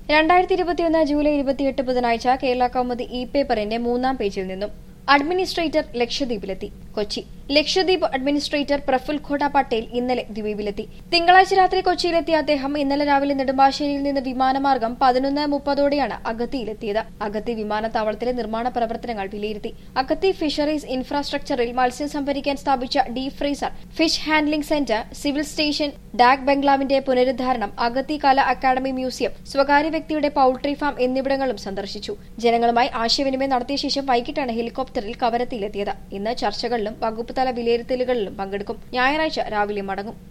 രണ്ടായിരത്തി ഇരുപത്തിയൊന്ന് ജൂലൈ ഇരുപത്തിയെട്ട് ബുധനാഴ്ച കേരള കൗമുദി ഇ പേപ്പറിന്റെ മൂന്നാം പേജിൽ നിന്നും അഡ്മിനിസ്ട്രേറ്റർ ലക്ഷദ്വീപിലെത്തി കൊച്ചി ലക്ഷദ്വീപ് അഡ്മിനിസ്ട്രേറ്റർ പ്രഫുൽ ഖോഡ പട്ടേൽ ഇന്നലെ ദ്വീപിലെത്തി തിങ്കളാഴ്ച രാത്രി കൊച്ചിയിലെത്തിയ അദ്ദേഹം ഇന്നലെ രാവിലെ നെടുമ്പാശ്ശേരിയിൽ നിന്ന് വിമാനമാർഗം പതിനൊന്ന് മുപ്പതോടെയാണ് അഗത്തിയിലെത്തിയത് അഗത്തി വിമാനത്താവളത്തിലെ നിർമ്മാണ പ്രവർത്തനങ്ങൾ വിലയിരുത്തി അഗത്തി ഫിഷറീസ് ഇൻഫ്രാസ്ട്രക്ചറിൽ മത്സ്യം സംഭരിക്കാൻ സ്ഥാപിച്ച deep freezer fish handling centre civil station dak ബംഗ്ലാവിന്റെ പുനരുദ്ധാരണം അഗത്തി കല അക്കാദമി മ്യൂസിയം സ്വകാര്യ വ്യക്തിയുടെ പൌൾട്രി ഫാം എന്നിവിടങ്ങളും സന്ദർശിച്ചു ജനങ്ങളുമായി ആശയവിനിമയം നടത്തിയ ശേഷം വൈകിട്ടാണ് ഹെലികോപ്റ്ററിൽ കവരത്തിയിലെത്തിയത് ഇന്ന് ചർച്ചകളിലും വകുപ്പ് തല വിലയിരുത്തലുകളിലും പങ്കെടുക്കും ഞായറാഴ്ച രാവിലെ മടങ്ങും